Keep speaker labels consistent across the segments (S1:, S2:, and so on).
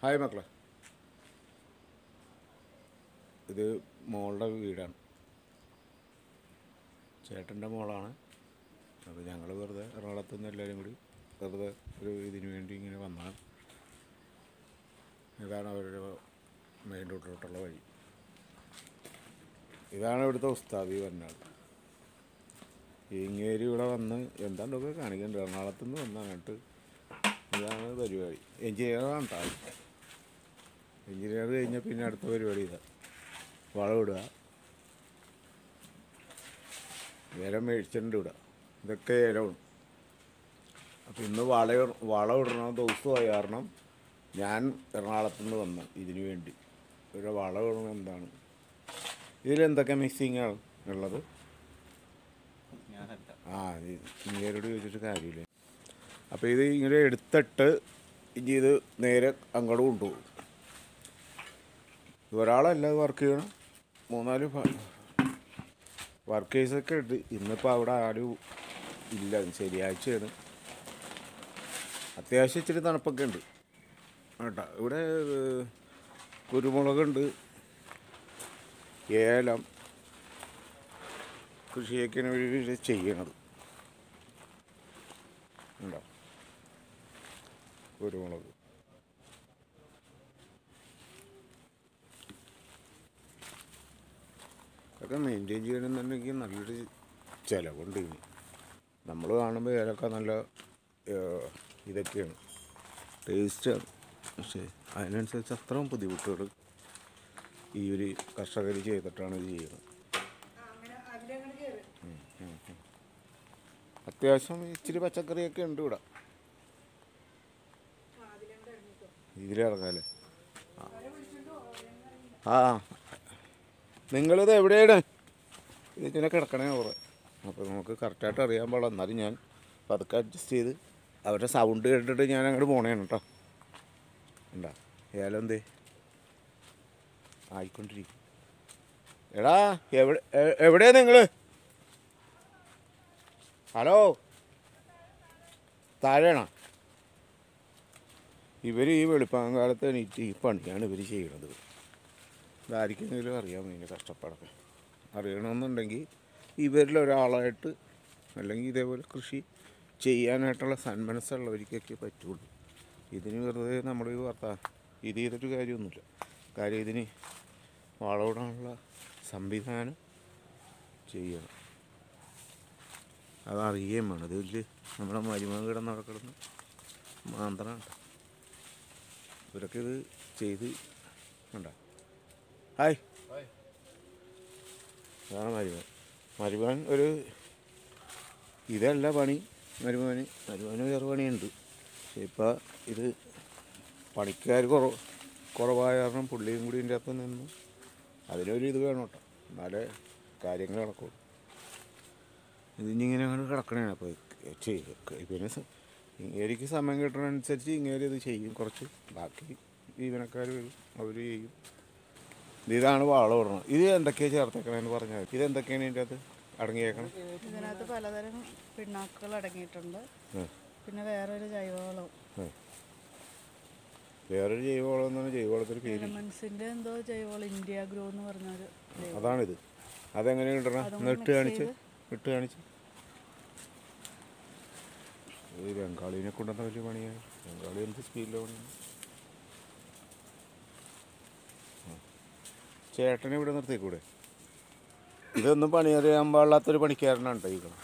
S1: Hi മക്കളെ ഇത് മോളുടെ വീടാണ് ചേട്ടൻ്റെ മോളാണ് അപ്പോൾ ഞങ്ങൾ വെറുതെ എറണാകുളത്ത് നിന്ന് എല്ലാവരും കൂടി വെറുതെ ഒരു ഇതിന് വേണ്ടി ഇങ്ങനെ വന്നതാണ് ഇതാണ് അവരുടെ മെയിൻ റോഡിലോട്ടുള്ള വഴി ഇതാണ് ഇവിടുത്തെ ഉസ്താദി വന്നാൾ ഇങ്ങേരി ഇവിടെ വന്ന് എന്താണ്ടൊക്കെ കാണിക്കുന്നുണ്ട് എറണാകുളത്ത് നിന്ന് വന്ന് അങ്ങോട്ട് ഇതാണ് പരിപാടി എഞ്ചിനീയറാണ് താഴെ എഞ്ചിനീയർ കഴിഞ്ഞാൽ പിന്നെ അടുത്ത പരിപാടി ഇതാ വളമിടുക ഏലം മേടിച്ചിട്ടുണ്ട് ഇവിടെ ഇതൊക്കെ ഏലമാണ് അപ്പം ഇന്ന് വള വളം ഇടണ ദിവസമായ കാരണം ഞാൻ എറണാകുളത്ത് നിന്ന് വന്നു ഇതിനു വേണ്ടി ഇവിടെ വളം ഇടണം എന്താണ് ഇതിലെന്തൊക്കെ മിക്സിങ് ആണ് ഉള്ളത് ആ ഇങ്ങേരോട് ചോദിച്ചിട്ട് കാര്യമില്ല അപ്പോൾ ഇത് ഇങ്ങനെ എടുത്തിട്ട് ഇനി ഇത് നേരെ അങ്ങോട്ട് കൊണ്ടുപോകും ഒരാളല്ല വർക്ക് ചെയ്യണം മൂന്നാല് വർക്കേഴ്സൊക്കെ ഉണ്ട് ഇന്നിപ്പോൾ അവിടെ ആരും ഇല്ല ശനിയാഴ്ചയാണ് അത്യാവശ്യം ഇച്ചിരി തണുപ്പൊക്കെ ഉണ്ട് കേട്ടോ ഇവിടെ ഏഹ്, കുരുമുളകുണ്ട് ഏലം കൃഷിയൊക്കെയാണ് ഇവർ ചെയ്യണത് ഉണ്ടോ കുരുമുളക് അതൊക്കെ മെയിൻറ്റെയിൻ ചെയ്യണമെന്നുണ്ടെങ്കിൽ നല്ലൊരു ചിലവുണ്ട് ഇനി നമ്മൾ കാണുമ്പോൾ ഏലക്ക നല്ല ഏഹ്, ഇതൊക്കെയാണ് ടേസ്റ്റാണ് പക്ഷേ അതിനനുസരിച്ച് അത്രയും ബുദ്ധിമുട്ടുകൾ ഈ ഒരു കർഷകർ ചെയ്തിട്ടാണ് ഇത് ചെയ്യുന്നത് ഉം, ഉം, ഉം. അത്യാവശ്യം ഇച്ചിരി പച്ചക്കറിയൊക്കെ ഉണ്ട് ഇവിടെ ഇതിലിറങ്ങാല്ലേ ആ നിങ്ങളിത് എവിടെയാണ് ഇതിങ്ങനെ കിടക്കണേ കുറേ അപ്പോൾ നമുക്ക് കറക്റ്റായിട്ട് അറിയാൻ പാടില്ല എന്നാലും ഞാൻ പതുക്കെ അഡ്ജസ്റ്റ് ചെയ്ത് അവരുടെ സൗണ്ട് കേട്ടിട്ട് ഞാൻ അങ്ങോട്ട് പോണേണ് കേട്ടോ ഉണ്ടാ ഏലം എന്തേ ആയിക്കൊണ്ടിരിക്കും എടാ എവിടെ എ- എവിടെയാ നിങ്ങൾ ഹലോ താഴെയാണോ ഇവർ ഈ വെളുപ്പാങ്കാലത്ത് എണീറ്റ് ഈ പണിയാണ് ഇവർ ചെയ്യണത് ഇതായിരിക്കെങ്കിലും അറിയാം ഇതിൻ്റെ കഷ്ടപ്പാടൊക്കെ അറിയണമെന്നുണ്ടെങ്കിൽ ഇവരിൽ ഒരാളായിട്ട് അല്ലെങ്കിൽ ഇതേപോലെ കൃഷി ചെയ്യാനായിട്ടുള്ള സന്മനസ്സുള്ളവർക്കൊക്കെ പറ്റുള്ളൂ ഇതിന് വെറുതെ നമ്മൾ ഈ വാർത്ത ഇത് ചെയ്തിട്ട് കാര്യമൊന്നുമില്ല കാര്യം ഇതിന് വളമിടാനുള്ള സംവിധാനം ചെയ്യണം അതറിയുകയും വേണം ഇത് വലിയ നമ്മുടെ മരുമകൻ കിടന്ന് നടക്കിടന്ന് മാന്ത്രമാണ് ഇവരൊക്കെ ഇത് ചെയ്ത് കണ്ട ഹായ് അതാണ് മരുമൻ മരുമൻ ഒരു ഇതല്ല പണി മരുമോന് മരുമോന് വേറെ പണിയുണ്ട് പക്ഷേ ഇപ്പം ഇത് പണിക്കാർ കുറവ് കുറവായ കാരണം പുള്ളിയും കൂടി ഇതിൻ്റെ അകത്ത് നിന്ന് അതിനൊരു ഇത് വേണം കേട്ടോ എന്നാലേ കാര്യങ്ങൾ നടക്കുള്ളൂ ഇതിങ്ങനെ അങ്ങനെ കിടക്കണേ അപ്പോൾ പിന്നെ സ- ഇങ്ങേരിക്ക് സമയം കിട്ടുന്നതനുസരിച്ച് ഇങ്ങേര് ഇത് ചെയ്യും കുറച്ച് ബാക്കി ജീവനക്കാർ വരും അവർ ചെയ്യും ഇത് ഇതാണ് വാള ഇടണം ഇത് എന്തൊക്കെയാണ് ചേർത്തേക്കണമെന്ന് പറഞ്ഞാൽ ഇത് എന്തൊക്കെയാണ് ഇതിൻ്റെ അകത്ത് അടങ്ങിയേക്കണം
S2: ഇതിനകത്ത് പലതരം പിണ്ണാക്കുകൾ അടങ്ങിയിട്ടുണ്ട്
S1: ഉം.
S2: പിന്നെ വേറൊരു ജൈവവളം
S1: വേറൊരു ജൈവവളം എന്നാണ് ജൈവവളത്തിന് പേര്
S2: എലമെന്റ്സിന്റെ എന്തോ ജൈവവളം ഇന്ത്യ ഗ്രോ എന്ന് പറഞ്ഞൊരു ജൈവ-
S1: അതാണിത് അതെങ്ങനെ ഇടണം
S2: അതും
S1: ഒന്ന്
S2: കൂടി
S1: ഇട്ട്
S2: mix
S1: കാണിച്ച്
S2: ചെയ്ത്.
S1: ഇട്ട് കാണിച്ച് ഈ ബംഗാളിനെ കൊണ്ടുവന്ന വലിയ പണിയാണ് ബംഗാളി എന്ത് സ്പീഡിലെ പണിയാണ് ആ. ചേട്ടനെ ഇവിടെ നിർത്തിക്കൂടെ ഇതൊന്നും പണിയറിയാൻ പാടില്ലാത്തൊരു പണിക്കാരനാണ് കേട്ടോ ഈ കാണുന്നത്.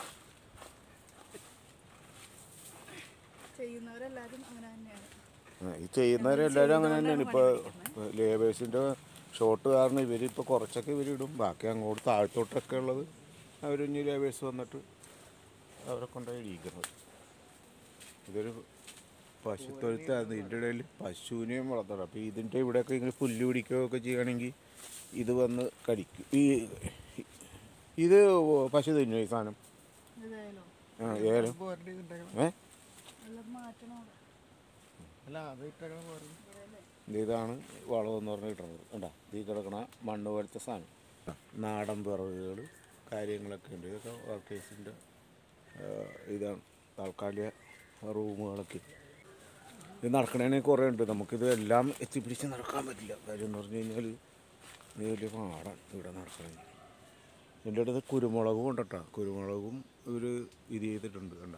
S2: ചെയ്യുന്നവരെല്ലാരും അങ്ങനെ തന്നെയാണ്
S1: ആ, ഈ ചെയ്യുന്നവരെല്ലാവരും അങ്ങനെ തന്നെയാണ് ഇപ്പോൾ ലേബേഴ്സിൻ്റെ ഷോട്ട് കാരണം ഇവരിപ്പോൾ കുറച്ചൊക്കെ ഇവരിടും ബാക്കി അങ്ങോട്ട് താഴത്തോട്ടൊക്കെ ഉള്ളത് അവർ ഇനി ലേബേഴ്സ് വന്നിട്ട് അവരെ കൊണ്ടുപോയി ഇടിക്കുന്നത് ഇതൊരു പശുത്തൊഴുത്തായിരുന്നു ഇതിൻ്റെ ഇടയിൽ പശുവിനെയും വളർത്തണം അപ്പോൾ ഇതിൻ്റെ ഇവിടെയൊക്കെ ഇങ്ങനെ പുല്ല് പിടിക്കുകയൊക്കെ ചെയ്യുകയാണെങ്കിൽ ഇത് വന്ന് കടിക്കും ഈ ഇത് പശു തിന്നു ഈ സാധനം
S2: ഇതായാലോ
S1: ആ ഏലം ഏ
S2: എല്ലാം മാറ്റണം
S3: അല്ല അത് ഇട്ടേക്കണ പോരെ
S1: ഇത് ഇതാണ് വളം എന്ന് പറഞ്ഞ് കിട്ടുന്നത് കണ്ടാ ഈ കിടക്കണ മണ്ണ് പോലത്തെ സാധനം നാടൻ വിറകുകൾ കാര്യങ്ങളൊക്കെ ഉണ്ട് ഇതൊക്കെ വർക്കേഴ്സിൻ്റെ ഇതാണ് താൽക്കാലിക റൂമുകളൊക്കെ ഇത് നടക്കണേനെ കുറേ ഉണ്ട് നമുക്കിത് എല്ലാം എത്തിപ്പിടിച്ച് നടക്കാൻ പറ്റില്ല കാര്യം എന്ന് പറഞ്ഞു കഴിഞ്ഞാൽ ഇത് വലിയ പാടാണ് ഇവിടെ നടക്കണമെങ്കിൽ എൻ്റെ അടുത്ത് കുരുമുളകും കൊണ്ടിട്ടാ കുരുമുളകും ഇവർ ഇത് ചെയ്തിട്ടുണ്ട് കണ്ട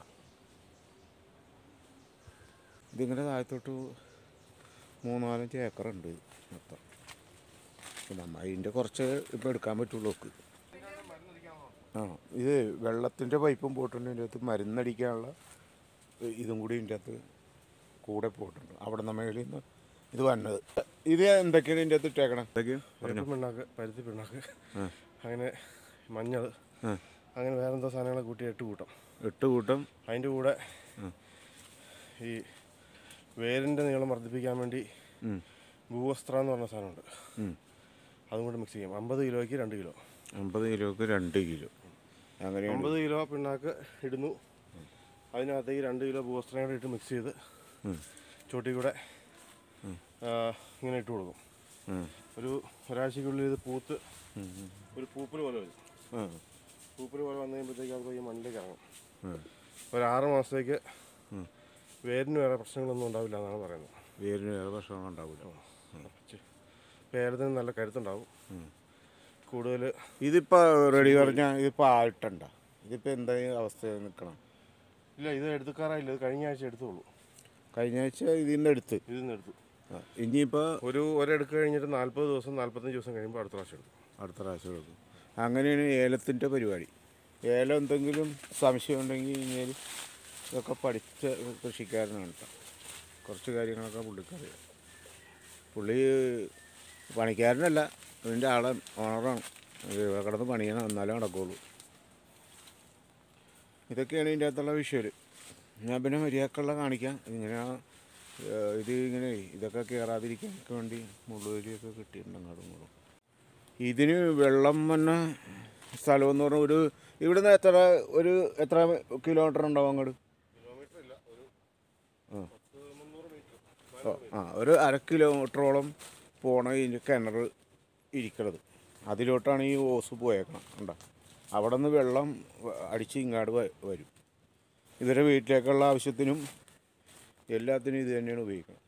S1: ഇതിങ്ങനെ താഴത്തോട്ട് മൂന്നാലഞ്ച് ഏക്കറുണ്ട് മൊത്തം പിന്നെ നമ്മ അതിൻ്റെ കുറച്ച് ഇപ്പം എടുക്കാൻ പറ്റുള്ളൂ ഒക്കെ ആ ഇത് വെള്ളത്തിൻ്റെ പൈപ്പും പോയിട്ടുണ്ട് ഇതിൻ്റെ അകത്ത് മരുന്നടിക്കാനുള്ള ഇതും കൂടി ഇതിൻ്റെ അകത്ത് കൂടെ പോയിട്ടുണ്ട് അവിടെ നിന്ന് മേളിൽ നിന്ന് ഇത് വന്നത് ഇത് എന്തൊക്കെയാണ് ഇതിൻ്റെ അകത്ത് ഇട്ടേക്കണം എന്തൊക്കെയാണ്
S3: പരുത്തി പിണ്ണാക്ക് പരുത്തി പിണ്ണാക്ക് അങ്ങനെ മഞ്ഞൾ അങ്ങനെ വേറെന്തോ സാധനങ്ങൾ കൂട്ടി എട്ട് കൂട്ടം
S1: എട്ട് കൂട്ടം
S3: അതിൻ്റെ കൂടെ ഈ വേരിൻ്റെ നീളം വർദ്ധിപ്പിക്കാൻ വേണ്ടി
S1: ഉം.
S3: ഭൂവസ്ത്ര എന്ന് പറഞ്ഞ സാധനമുണ്ട്
S1: ഉം.
S3: അതും കൂടെ മിക്സ് ചെയ്യും അമ്പത് കിലോയ്ക്ക് രണ്ട് കിലോ
S1: അമ്പത് കിലോക്ക് രണ്ട് കിലോ അങ്ങനെയാണ്
S3: അമ്പത് കിലോ പിണ്ണാക്ക് ഇടുന്നു അതിനകത്തേക്ക് രണ്ട് കിലോ ഭൂവസ്ത്രം കൂടെ ഇട്ട് മിക്സ് ചെയ്ത്
S1: ഉം.
S3: ചോട്ടി കൂടെ ആ, ഇങ്ങനെ ഇട്ട് കൊടുക്കും
S1: ഉം.
S3: ഒരു ഒരാഴ്ചക്കുള്ളിൽ ഇത് പൂത്ത്
S1: ഉം. ഉം.
S3: ഒരു പൂപ്പൽ പോലെ വരും
S1: ആ.
S3: പൂപ്പൽ പോലെ വന്നു കഴിയുമ്പോഴത്തേക്ക് അത് ഈ മണ്ണിലേക്ക് ഇറങ്ങും
S1: ഉം.
S3: ഒരു ആറ് മാസത്തേക്ക്
S1: ഉം.
S3: വേരിന് വേറെ പ്രശ്നങ്ങളൊന്നും ഉണ്ടാവില്ല എന്നാണ് പറയുന്നത്
S1: വേരിന് വേറെ ഭക്ഷണം ഉണ്ടാവില്ല
S3: ഇപ്പം ഏലത്തിന് നല്ല കരുത്തുണ്ടാവും കൂടുതൽ
S1: ഇതിപ്പോൾ റെഡി പറഞ്ഞാൽ ഇതിപ്പോൾ ആയിട്ടണ്ട ഇതിപ്പോൾ എന്താ അവസ്ഥ നിൽക്കണം
S3: ഇല്ല ഇത് എടുത്തുക്കാറായില്ല ഇത് കഴിഞ്ഞ ആഴ്ച എടുത്തോളൂ
S1: കഴിഞ്ഞ ആഴ്ച ഇതിൻ്റെ അടുത്ത്
S3: ഇതിൽ നിന്ന് എടുത്തു
S1: ആ, ഇനിയിപ്പോൾ
S3: ഒരു ഒരെടുക്ക് കഴിഞ്ഞിട്ട് നാൽപ്പത് ദിവസം നാൽപ്പത്തഞ്ച് ദിവസം കഴിയുമ്പോൾ അടുത്ത പ്രാവശ്യം എടുക്കും
S1: അടുത്ത പ്രാവശ്യം എടുക്കും അങ്ങനെയാണ് ഏലത്തിൻ്റെ പരിപാടി ഏലം എന്തെങ്കിലും സംശയം ഉണ്ടെങ്കിൽ കഴിഞ്ഞാൽ ഇതൊക്കെ പഠിച്ച കൃഷിക്കാരനാണ് കേട്ടോ കുറച്ച് കാര്യങ്ങളൊക്കെ പുള്ളിക്കറിയാം പുള്ളി പണിക്കാരനല്ല ഇതിൻ്റെ ആളെ ഓണറാണ് ഇത് ഇവിടെ കിടന്ന് പണിയണം എന്നാലേ നടക്കുള്ളൂ ഇതൊക്കെയാണ് ഇതിൻ്റെ അകത്തുള്ള വിഷ്വൽ ഞാൻ പിന്നെ മര്യാദക്കുള്ള കാണിക്കാം ഇങ്ങനെ ഏഹ്, ഇത് ഇങ്ങനെ ഇതൊക്കെ കയറാതിരിക്കാൻ വേണ്ടി മുള്ളുവലിയൊക്കെ കിട്ടിയിട്ടുണ്ട് അങ്ങോട്ടും ഇങ്ങോട്ടും ഇതിന് വെള്ളം വന്ന സ്ഥലം എന്ന് പറഞ്ഞാൽ ഒരു ഇവിടുന്ന് എത്ര ഒരു എത്ര കിലോമീറ്റർ ഉണ്ടാവും അങ്ങോട്ട്
S3: കിലോമീറ്റർ ഇല്ല ഒരു
S1: ആ.
S3: പത്ത് മുന്നൂറ് മീറ്റർ
S1: ഓ, ആ ഒരു അര കിലോമീറ്ററോളം പോണ ഇതിൻ്റെ കിണർ ഇരിക്കണത് അതിലോട്ടാണ് ഈ ഓസ് പോയേക്കണം ഉണ്ടോ അവിടെ നിന്ന് വെള്ളം വ- അടിച്ച് ഇങ്ങാട് വ- വരും ഇവരുടെ വീട്ടിലേക്കുള്ള ആവശ്യത്തിനും എല്ലാത്തിനും ഇത് തന്നെയാണ് ഉപയോഗിക്കുന്നത്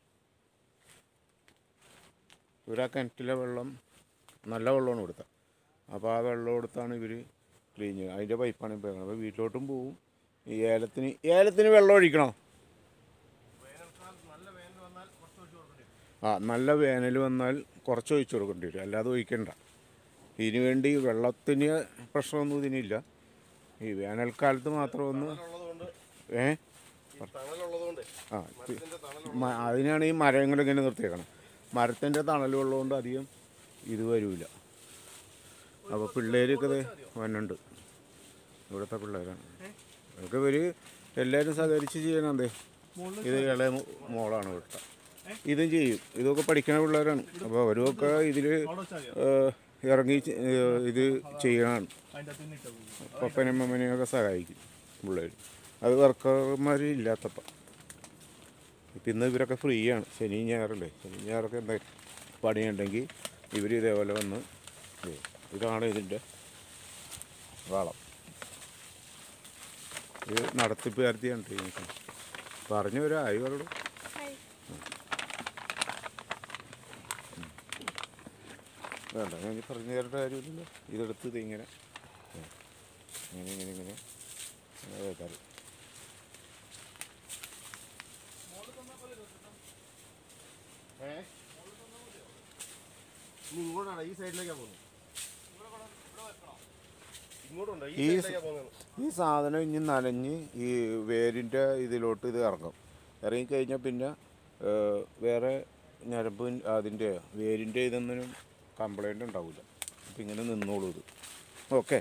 S1: ഇവരാ കിണറ്റിലെ വെള്ളം നല്ല വെള്ളമാണ് കൊടുത്തത് അപ്പോൾ ആ വെള്ളം കൊടുത്താണ് ഇവർ ക്ലീൻ ചെയ്യുന്നത് അതിൻ്റെ പൈപ്പാണ് ഇപ്പോൾ അപ്പോൾ വീട്ടിലോട്ടും പോവും ഈ ഏലത്തിന് ഏലത്തിന് വെള്ളം ഒഴിക്കണോ
S3: നല്ല വേനൽ വന്നാൽ കുറച്ച് ഒഴിച്ച് കൊടുക്കേണ്ടി വരും
S1: ആ നല്ല വേനൽ വന്നാൽ കുറച്ച് ഒഴിച്ചു കൊടുക്കേണ്ടി വരും അല്ലാതെ ഒഴിക്കണ്ട ഇതിനു വേണ്ടി വെള്ളത്തിന് പ്രശ്നമൊന്നും ഇതിനില്ല ഈ വേനൽക്കാലത്ത് മാത്രം ഒന്ന്
S3: ഉള്ളതുകൊണ്ട്
S1: ഏ
S3: ഈ തണലുള്ളതുകൊണ്ട്
S1: ആ
S3: മരത്തിൻ്റെ തണൽ
S1: മ- അതിനാണ് ഈ മരങ്ങൾ ഇങ്ങനെ നിർത്തിയേക്കണം മരത്തിൻ്റെ തണലുള്ളതുകൊണ്ട് അധികം ഇത് വരില്ല അപ്പോൾ പിള്ളേരൊക്കെ ഇത് വന്നുണ്ട് ഇവിടുത്തെ പിള്ളേരാണ് അതൊക്കെ ഇവർ എല്ലാവരും സഹകരിച്ച് ചെയ്യണം എന്തേ ഇത് ഇളയ മോ- മോളാണ് ഇവിടുത്തെ ഇതും ചെയ്യും ഇതൊക്കെ പഠിക്കുന്ന പിള്ളേരാണ് അപ്പോൾ അവരുമൊക്കെ ഇതിൽ ഇറങ്ങി ചെ- ഏഹ് ഇത് ചെയ്യണമാണ് പപ്പനും അമ്മനെയൊക്കെ സഹായിക്കും പിള്ളേർ അത് വർക്കർമാർ ഇല്ലാത്തപ്പം ഇപ്പം ഇന്ന് ഇവരൊക്കെ ഫ്രീ ആണ് ശനി ഞായറല്ലേ ശനി ഞായറൊക്കെ എന്താ പണിയുണ്ടെങ്കിൽ ഇവർ ഇതേപോലെ വന്ന് ചെയ്യും. ഇതാണ് ഇതിൻ്റെ വളം ഇത് നടത്തിപ്പുകാരത്തിയാണ് ടീം പറഞ്ഞു ഒരു ആയി അവരോട് വേണ്ട ഞാൻ ഇനി പറഞ്ഞു തരേണ്ട കാര്യമില്ലല്ലോ ഇതെടുത്ത് ഇത് ഇങ്ങനെ ഉം. ഇങ്ങനെ ഇങ്ങനെ ഇങ്ങനെ ഇങ്ങനെ വെക്കാറ്
S3: ഏ ഇനി ഇങ്ങോട്ടാണ് ഈ സൈഡിലേക്കാണ് പോകുന്നത് ഇങ്ങോട്ടുണ്ട് ഈ
S1: ഈ
S3: സൈഡിലേക്കാണ് പോകുന്നത്
S1: ഈ സാധനം ഇനി നനഞ്ഞ് ഈ വേരിൻ്റെ ഇതിലോട്ട് ഇത് ഇറങ്ങും ഇറങ്ങിക്കഴിഞ്ഞാൽ പിന്നെ ഏഹ്, വേറെ ഞരമ്പ് അതിൻ്റെ വേരിൻ്റെ ഇതൊന്നും കംപ്ലൈൻ്റ് ഉണ്ടാവില്ല അപ്പം ഇങ്ങനെ നിന്നോളൂ ഇത് ഓക്കെ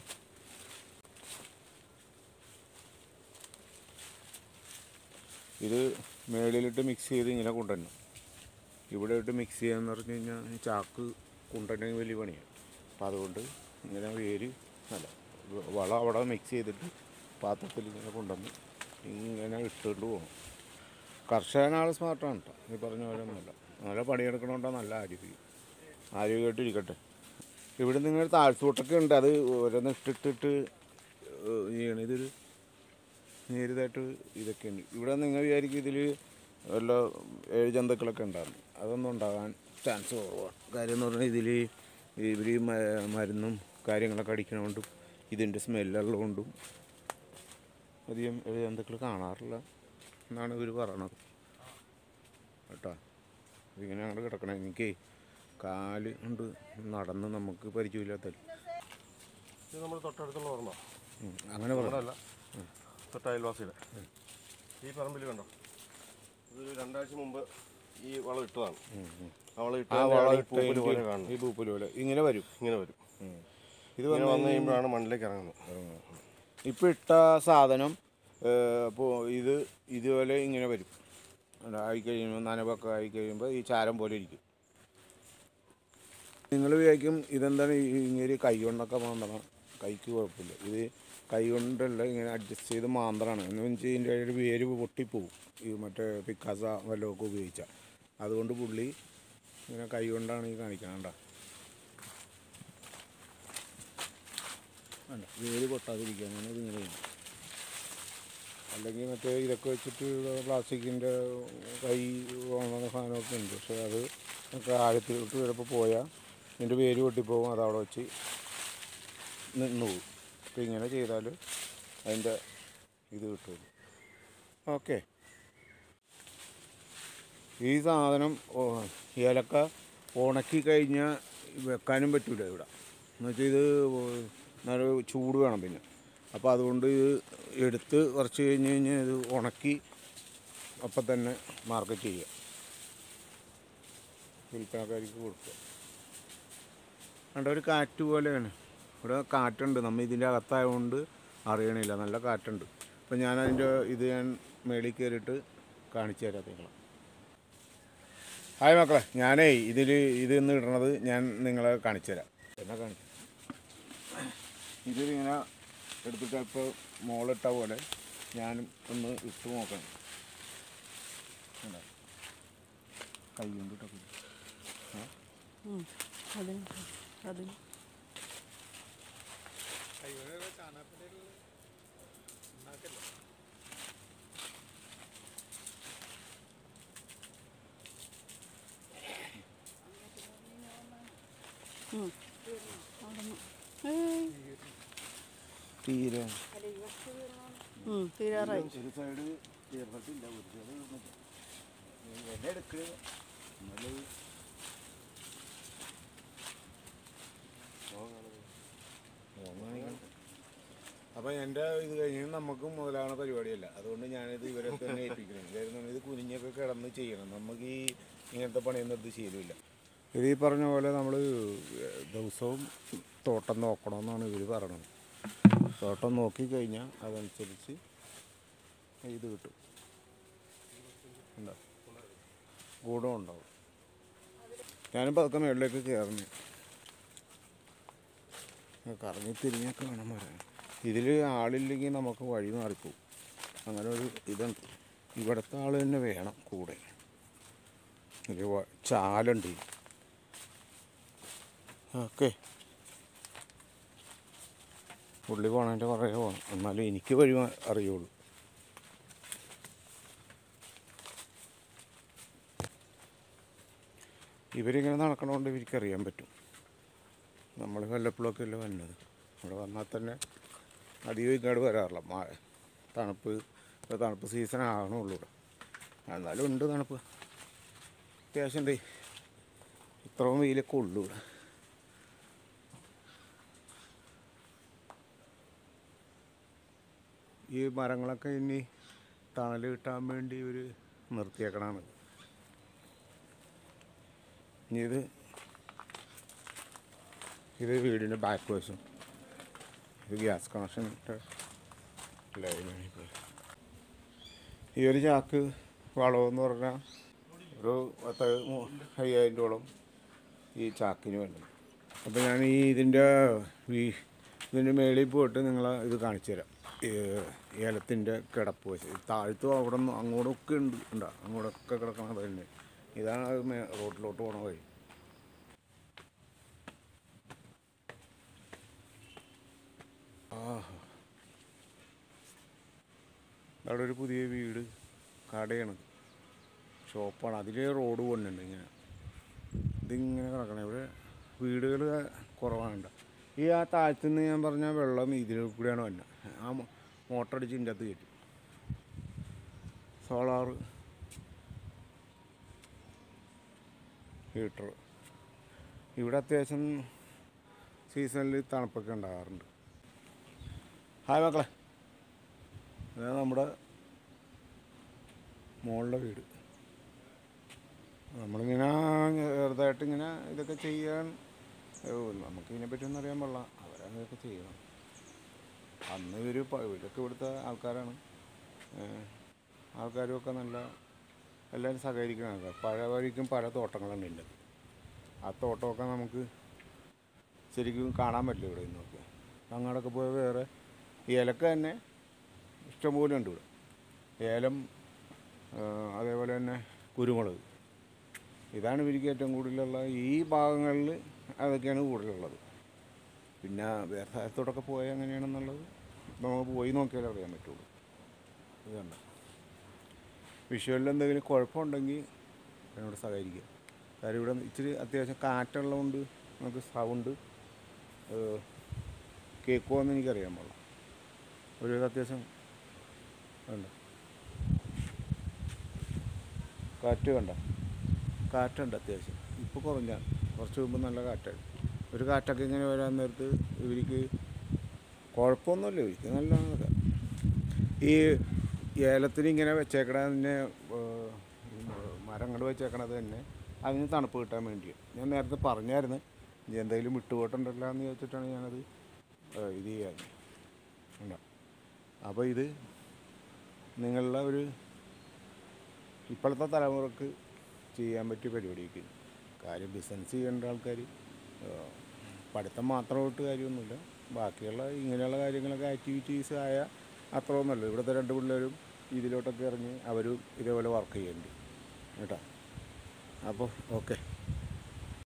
S1: ഇത് മേളിലിട്ട് മിക്സ് ചെയ്ത് ഇങ്ങനെ കൊണ്ടുവരണം ഇവിടെ ഇട്ട് മിക്സ് ചെയ്യാന്ന് പറഞ്ഞു കഴിഞ്ഞാൽ ഈ ചാക്ക് കൊണ്ടുവരണമെങ്കിൽ വലിയ പണിയാണ് അപ്പം അതുകൊണ്ട് ഇങ്ങനെ വേര് അല്ല വളം അവിടെ മിക്സ് ചെയ്തിട്ട് പാത്രത്തിൽ ഇങ്ങനെ കൊണ്ടുവന്ന് ഇങ്ങനെ ഇട്ടുകൊണ്ട് പോകണം കർഷകനാൾ സ്മാർട്ടാണ് കേട്ടോ ഈ പറഞ്ഞ പോലെ ഒന്നുമല്ല നല്ല പണിയെടുക്കണോണ്ടാ നല്ല ആരോഗ്യം ആരോഗ്യമായിട്ടിരിക്കട്ടെ ഇവിടെ നിങ്ങൾ താഴ്ത്തൂട്ടൊക്കെ ഉണ്ട് അത് ഓരോന്ന് ഇട്ടിട്ടിട്ട് ഏഹ് ചെയ്യണം ഇതൊരു നേരിതായിട്ട് ഇതൊക്കെയുണ്ട് ഇവിടെ നിങ്ങൾ വിചാരിക്കും ഇതിൽ വല്ല ഏഴ് ജന്തുക്കളൊക്കെ ഉണ്ടായിരുന്നു അതൊന്നും ഉണ്ടാകാൻ ചാൻസ് കുറവാണ് കാര്യം എന്ന് പറഞ്ഞാൽ ഇതിൽ ഇവർ മരുന്നും കാര്യങ്ങളൊക്കെ അടിക്കണതുകൊണ്ടും ഇതിൻ്റെ സ്മെല്ലുള്ളതുകൊണ്ടും അധികം ഏഴ് ജന്തുക്കൾ കാണാറില്ല എന്നാണ് ഇവർ പറയണത് കേട്ടോ ഇതിങ്ങനെ അങ്ങോട്ട് കിടക്കണം എനിക്ക് കാല് കൊണ്ട് നടന്ന് നമുക്ക് പരിചയമില്ലാത്തല്ലേ
S3: ഇത് നമ്മൾ തൊട്ടടുത്തുള്ള ഓർമ്മ
S1: ഉം, അങ്ങനെ പറയാം
S3: നമ്മളല്ല തൊട്ട അയൽവാസിയുടെ ഈ പറമ്പിൽ കണ്ടോ ഇതൊരു രണ്ടാഴ്ച മുമ്പ് ഈ വളം ഇട്ടതാണ് ആ വളം ഇട്ട്
S1: ആ വളം
S3: ഈ പൂപ്പല് പോലെ
S1: ഇട്ട്
S3: കാണുന്നത്
S1: ഈ പൂപ്പല് പോലെ ഇങ്ങനെ വരും
S3: ഇങ്ങനെ വരും
S1: ഇത്
S3: ഇങ്ങനെ
S1: വന്ന്
S3: വന്നു കഴിയുമ്പോഴാണ് മണ്ണിലേക്ക് ഇറങ്ങുന്നത്
S1: ഇപ്പം ഇട്ട സാധനം അപ്പോൾ ഇത് ഇതുപോലെ ഇങ്ങനെ വരും അല്ല, ആയിക്കഴിയുമ്പോൾ നനവൊക്കെ ആയി കഴിയുമ്പോൾ ഈ ചാരം പോലെ ഇരിക്കും നിങ്ങൾ വിചാരിക്കും ഇതെന്താണ് ഈ ഇങ്ങനെ കൈ കൊണ്ടൊക്കെ മാന്തണം കൈക്ക് കുഴപ്പമില്ല ഇത് കൈ കൊണ്ടല്ല ഇങ്ങനെ അഡ്ജസ്റ്റ് ചെയ്ത് മാന്തറാണ് എന്ന് വെച്ചാൽ ഇതിൻ്റെ ഒരു വേര് പൊട്ടിപ്പോവും ഈ മറ്റേ പിക്കാസ വല്ലതൊക്കെ ഉപയോഗിച്ചാൽ അതുകൊണ്ട് പുള്ളി ഇങ്ങനെ കൈ കൊണ്ടാണ് ഈ കാണിക്കണണ്ട അല്ല വേര് പൊട്ടാതിരിക്കുക അങ്ങനെ ഇതിങ്ങനെ ചെയ്യണം അല്ലെങ്കിൽ മറ്റേ ഇതൊക്കെ വെച്ചിട്ട് പ്ലാസ്റ്റിക്കിൻ്റെ കൈ പോകുന്ന സാധനമൊക്കെ ഉണ്ട് പക്ഷേ അത് ഒക്കെ ആഴത്തിലോട്ട് ചിലപ്പോൾ പോയാൽ ഇതിൻ്റെ വേര് പൊട്ടിപ്പോകും അത് അവിടെ വെച്ച് നിന്ന് പോകും അപ്പോൾ ഇങ്ങനെ ചെയ്താൽ അതിൻ്റെ ഇത് കിട്ടുള്ളൂ ഓക്കെ ഈ സാധനം ഓ- ഏലക്ക ഉണക്കി കഴിഞ്ഞാൽ വെക്കാനും പറ്റില്ല ഇവിടെ എന്നുവെച്ചാൽ ഇത് നല്ല ചൂട് വേണം പിന്നെ അപ്പോൾ അതുകൊണ്ട് ഇത് എടുത്ത് കുറച്ച് കഴിഞ്ഞ് കഴിഞ്ഞാൽ ഇത് ഉണക്കി അപ്പം തന്നെ മാർക്കറ്റ് ചെയ്യുക വിൽപ്പനക്കാർക്ക് കൊടുക്കുക കണ്ട ഒരു കാറ്റ് പോലെയാണ് ഇവിടെ കാറ്റുണ്ട് നമ്മൾ ഇതിൻ്റെ അകത്തായതുകൊണ്ട് അറിയണില്ല നല്ല കാറ്റുണ്ട് അപ്പം ഞാൻ അതിൻ്റെ ഇത് ഞാൻ മേളിൽ കയറിയിട്ട് കാണിച്ചു തരാം നിങ്ങളെ ഹായ് മക്കളെ ഞാനേ ഇതിൽ ഇത് ഇന്ന് ഇടണത് ഞാൻ നിങ്ങളെ കാണിച്ചു തരാം എന്നാ കാണിച്ചു ഇതിലിങ്ങനെ എടുത്തിട്ട് ഇപ്പോൾ മോളിട്ട പോലെ ഞാനും ഒന്ന് ഇട്ട് നോക്കണം കണ്ടോ? കൈ കൊണ്ട് ഇട്ടൊക്കെ ഇടും.
S2: ഉം. അതിന് അതിന് ഉം. അവിടുന്ന്. ഏയ്.
S1: തീരെ
S2: ഉം, തീരാറായി
S1: ഒരു സൈഡ് തീർന്നിട്ടില്ല ഒരു സൈഡ് തീർന്നില്ല എന്നെ എടുക്കുക എന്നാലും അപ്പം എൻ്റെ ഇത് കഴിഞ്ഞ് നമുക്ക് മുതലാവുന്ന പരിപാടിയല്ല അതുകൊണ്ട് ഞാനിത് ഇവരെ തന്നെ ഏൽപ്പിക്കണം കാരണം ഇത് കുനിഞ്ഞൊക്കെ കിടന്ന് ചെയ്യണം നമുക്ക് ഈ ഇങ്ങനത്തെ പണിയൊന്നും ഇത് ശീലമില്ല ഇത് ഈ പറഞ്ഞ പോലെ നമ്മൾ ദിവസവും തോട്ടം നോക്കണമെന്നാണ് ഇവർ പറയണത് തോട്ടം നോക്കിക്കഴിഞ്ഞാൽ അതനുസരിച്ച് ഇത് കിട്ടും ഉണ്ടാവും ഗുണം ഉണ്ടാവും ഞാനും പതുക്കെ മേളിലേക്ക് കയറുന്നു കറങ്ങി തിരിഞ്ഞൊക്കെ വേണം വരാൻ ഇതിൽ ആളില്ലെങ്കിൽ നമുക്ക് വഴി മാറിപ്പോവും അങ്ങനെ ഒരു ഇതുണ്ട് ഇവിടുത്തെ ആൾ തന്നെ വേണം കൂടെ ഒരു വ- ചാലുണ്ട് ഓക്കെ പുള്ളി പോണതിൻ്റെ പുറകെ പോകണം എന്നാലും എനിക്ക് വഴി മാ- അറിയുള്ളൂ ഇവരിങ്ങനെ നടക്കണോണ്ട് ഇവർക്കറിയാൻ പറ്റും നമ്മൾ വല്ലപ്പോഴൊക്കെ അല്ലേ വന്നത് ഇവിടെ വന്നാൽ തന്നെ അധികം ഇങ്ങോട്ട് വരാറില്ല മഴ തണുപ്പ് ഇപ്പോൾ തണുപ്പ് സീസൺ ആകണുള്ളൂ ഇവിടെ എന്നാലും ഉണ്ട് തണുപ്പ് അത്യാവശ്യം ഉണ്ട് ഇത്രയും വെയിലൊക്കെ ഉള്ളൂ ഇവിടെ ഈ മരങ്ങളൊക്കെ ഇനി തണൽ കിട്ടാൻ വേണ്ടി ഇവർ നിർത്തിയേക്കണാണ് ഇനി ഇത് ഇത് വീടിൻ്റെ ബാക്ക് വശം ഇത് ഗ്യാസ് കണക്ഷൻ ഇട്ട ലൈനാണ് ഇപ്പോൾ ഈ ഒരു ചാക്ക് വളമെന്ന് പറഞ്ഞാൽ ഒരു പത്ത് മൂ- അയ്യായിരം രൂപയോളം ഈ ചാക്കിന് വേണ്ടത് അപ്പോൾ ഞാൻ ഈ ഇതിൻ്റെ ഈ ഇതിൻ്റെ മേളിൽ പോയിട്ട് നിങ്ങളെ ഇത് കാണിച്ചു തരാം ഈ ഏലത്തിൻ്റെ കിടപ്പ് വശം താഴ്ത്തും അവിടെ നിന്ന് അങ്ങോട്ടൊക്കെ ഉണ്ട് ഉണ്ടോ അങ്ങോട്ടൊക്കെ കിടക്കണത് തന്നെ ഇതാണ് അത് മേ- റോട്ടിലോട്ട് പോണ വഴി ആഹാ അവിടെ ഒരു പുതിയ വീട് കടയാണ് ഷോപ്പാണ് അതിൽ റോഡ് പോകുന്നുണ്ട് ഇങ്ങനെ ഇതിങ്ങനെ കിടക്കണം ഇവിടെ വീടുകൾ കുറവാണ് ഈ ആ താഴത്തു നിന്ന് ഞാൻ പറഞ്ഞ വെള്ളം ഇതിൽ കൂടെയാണ് വന്നത് ആ മോ- മോട്ടർ അടിച്ച് ഇതിൻ്റെ അകത്ത് കയറ്റും സോളാർ ഹീറ്റർ ഇവിടെ അത്യാവശ്യം സീസണിൽ തണുപ്പൊക്കെ ഉണ്ടാകാറുണ്ട് ഹായ് മക്കളെ ഇതാണ് നമ്മുടെ മോളുടെ വീട് നമ്മളിങ്ങനെ ചെറുതായിട്ട് ഇങ്ങനെ ഇതൊക്കെ ചെയ്യാൻ ഏ, നമുക്ക് ഇതിനെപ്പറ്റിയൊന്നും അറിയാൻ പാടില്ല അവരങ്ങനെയൊക്കെ ചെയ്യണം അന്ന് ഇവർ ഇവരൊക്കെ ഇവിടുത്തെ ആൾക്കാരാണ് ഏ, ആൾക്കാരും ഒക്കെ നല്ല എല്ലാവരും സഹകരിക്കുന്ന ആൾക്കാർ പഴയ വഴിക്കും പല തോട്ടങ്ങളുണ്ട് ഇതിൻ്റെ അകത്ത്. ആ തോട്ടമൊക്കെ നമുക്ക് ശരിക്കും കാണാൻ പറ്റില്ല ഇവിടെ നിന്നൊക്കെ അങ്ങോട്ടൊക്കെ പോയ വേറെ ഏലക്ക തന്നെ ഇഷ്ടംപോലെ ഉണ്ട് ഇവിടെ ഏലം ആ, അതേപോലെ തന്നെ കുരുമുളക് ഇതാണ് ഇവർക്ക് ഏറ്റവും കൂടുതലുള്ള ഈ ഭാഗങ്ങളിൽ അതൊക്കെയാണ് കൂടുതലുള്ളത് പിന്നെ വേറെ സ്ഥലത്തോടൊക്കെ പോയാൽ എങ്ങനെയാണെന്നുള്ളത് നമുക്ക് പോയി നോക്കിയാലേ അറിയാൻ പറ്റുള്ളൂ ഇത് കണ്ട വിഷ്വലിൽ എന്തെങ്കിലും കുഴപ്പമുണ്ടെങ്കിൽ എന്നോട് സഹകരിക്കുക കാര്യം ഇവിടെ ഇച്ചിരി അത്യാവശ്യം കാറ്റുള്ളതുകൊണ്ട് നമുക്ക് സൗണ്ട് കേൾക്കുമോ എന്ന് എനിക്കറിയാൻ പാടില്ല ഒരു അത്യാവശ്യം ഉണ്ട് കാറ്റ് കണ്ട കാറ്റുണ്ട് അത്യാവശ്യം ഇപ്പോൾ കുറഞ്ഞ കുറച്ച് മുമ്പ് നല്ല കാറ്റാണ് ഒരു കാറ്റൊക്കെ ഇങ്ങനെ വരാൻ നേരത്ത് ഇവർക്ക് കുഴപ്പമൊന്നുമില്ല ഇവർക്ക് നല്ലതാണ് ഈ ഏലത്തിന് ഇങ്ങനെ വെച്ചേക്കണതിന് മരങ്ങൾ വെച്ചേക്കണത് തന്നെ അതിന് തണുപ്പ് കിട്ടാൻ വേണ്ടിയാണ് ഞാൻ നേരത്തെ പറഞ്ഞായിരുന്നു ഇനി എന്തെങ്കിലും വിട്ടുപോട്ടുണ്ടല്ലോ എന്ന് ചോദിച്ചിട്ടാണ് ഞാനത് ഏ, ഇത് ചെയ്യാൻ ഉണ്ടോ അപ്പോൾ ഇത് നിങ്ങളുടെ ഒരു ഇപ്പോഴത്തെ തലമുറക്ക് ചെയ്യാൻ പറ്റിയ പരിപാടിയൊക്കെ കാര്യം ബിസിനസ് ചെയ്യേണ്ട ആൾക്കാർ പഠിത്തം മാത്രമായിട്ട് കാര്യമൊന്നുമില്ല ബാക്കിയുള്ള ഇങ്ങനെയുള്ള കാര്യങ്ങളൊക്കെ ആക്ടിവിറ്റീസ് ആയ അത്രയൊന്നുമല്ല ഇവിടുത്തെ രണ്ട് പിള്ളേരും ഇതിലോട്ടൊക്കെ ഇറങ്ങി അവരും ഇതേപോലെ വർക്ക് ചെയ്യുന്നുണ്ട് കേട്ടോ അപ്പോൾ ഓക്കെ